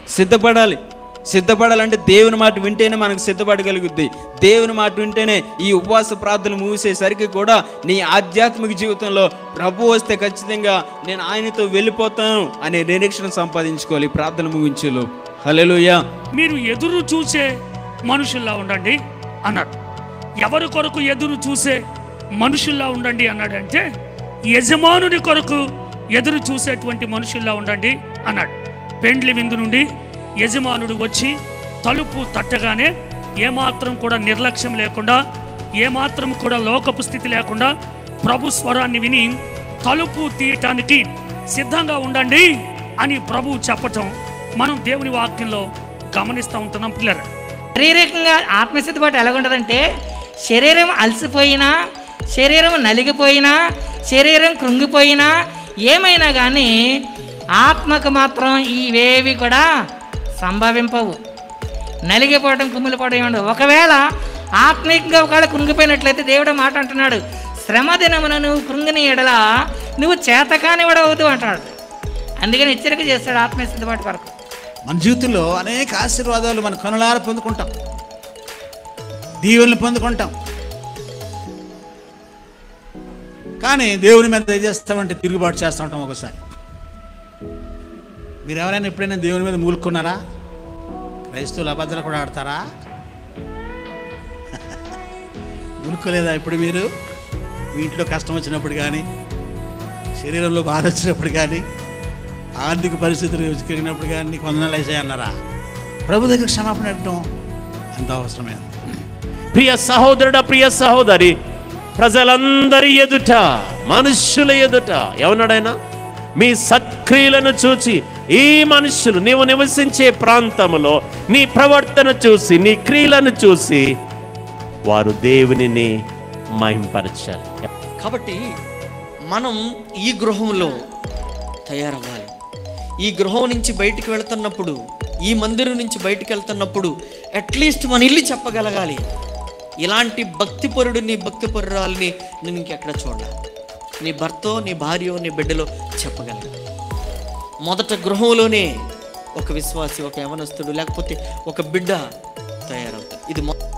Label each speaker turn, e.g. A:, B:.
A: సిద్ధపడాలి సిద్ధపడాలంటే దేవుని మాట వింటేనే మనకు సిద్ధపడగలుగుద్ది దేవుని మాట వింటేనే ఈ ఉపవాస ప్రార్థనలు ముగిసేసరికి కూడా నీ ఆధ్యాత్మిక జీవితంలో ప్రభు వస్తే ఖచ్చితంగా నేను ఆయనతో వెళ్ళిపోతాను అనే నిరీక్షణ సంపాదించుకోవాలి ఈ ప్రార్థన ముగించేలో హల్లెలూయా
B: మీరు ఎదురు చూసే మనుషుల్లా ఉండండి అన్నాడు ఎవరి కొరకు ఎదురు చూసే మనుషుల్లా ఉండండి అన్నాడంటే యజమానుని కొరకు ఎదురు చూసేటువంటి మనుషుల్లా ఉండండి అన్నాడు పెండ్లి విందు నుండి యజమానుడు వచ్చి తలుపు తట్టగానే ఏమాత్రం కూడా నిర్లక్ష్యం లేకుండా ఏమాత్రం కూడా లోకపు స్థితి లేకుండా ప్రభు స్వరాన్ని విని తలుపు తీయటానికి సిద్ధంగా ఉండండి అని ప్రభు చెప్పటం మనం దేవుని వాక్యంలో గమనిస్తూ ఉంటున్నాం పిల్లలు
C: శారీరకంగా ఆత్మసిద్ధపాటు ఎలాగుంటుందంటే శరీరం అలసిపోయినా శరీరం నలిగిపోయినా శరీరం కృంగిపోయినా ఏమైనా కానీ ఆత్మకు మాత్రం ఇవేవి కూడా సంభవింపవు నలిగిపోవడం కుమ్మిలిపోవడం ఏమి ఉండదు ఒకవేళ ఆత్మీయంగా ఒకవేళ కృంగిపోయినట్లయితే దేవుడు మాట అంటున్నాడు శ్రమ దినమున నువ్వు కృంగిని ఎడల నువ్వు చేతకానివడవద్దు అంటాడు అందుకని హెచ్చరిక చేస్తాడు ఆత్మీయ సిద్ధపాటు కొరకు
D: మన జీవితంలో అనేక ఆశీర్వాదాలు మన కనులార పొందుకుంటాం దీవెనలు పొందుకుంటాం కానీ దేవుని మీద ఏం చేస్తామంటే తిరుగుబాటు చేస్తూ ఉంటాం ఒకసారి మీరు ఎవరైనా ఎప్పుడైనా దేవుని మీద మూలుకున్నారా క్రైస్తవులు అబద్ధాలు కూడా ఆడతారా మూలుకోలేదా ఇప్పుడు మీరు మీ ఇంట్లో కష్టం వచ్చినప్పుడు కానీ శరీరంలో బాధ వచ్చినప్పుడు కానీ ఆర్థిక పరిస్థితులు కలిగినప్పుడు కానీ నీకు వందనాలు వేసాయి అన్నారా ప్రభు దగ్గర క్షమాపణ అడగటం అంత అవసరమే
E: ప్రియ సహోదరుడ ప్రియ సహోదరి ప్రజలందరి ఎదుట మనుష్యుల ఎదుట ఏమన్నాడైనా మీ సక్రియలను చూచి ఈ మనుషులు నీవు నివసించే ప్రాంతంలో నీ ప్రవర్తన చూసి నీ క్రియలను చూసి వారు దేవునిని మహింపరచాలి
F: కాబట్టి మనం ఈ గృహంలో తయారవ్వాలి ఈ గృహం నుంచి బయటికి వెళ్తున్నప్పుడు ఈ మందిరం నుంచి బయటికి వెళ్తున్నప్పుడు అట్లీస్ట్ మన ఇల్లు చెప్పగలగాలి ఇలాంటి భక్తిపరుడిని భక్తిపరురాల్ని నేను ఇంకెక్కడ చూడాలి నీ భర్తో నీ భార్యో నీ బిడ్డలో చెప్పగలగాలి మొదట గృహంలోనే ఒక విశ్వాసి ఒక యవనస్తుడు లేకపోతే ఒక బిడ్డ తయారవుతాడు ఇది మొ-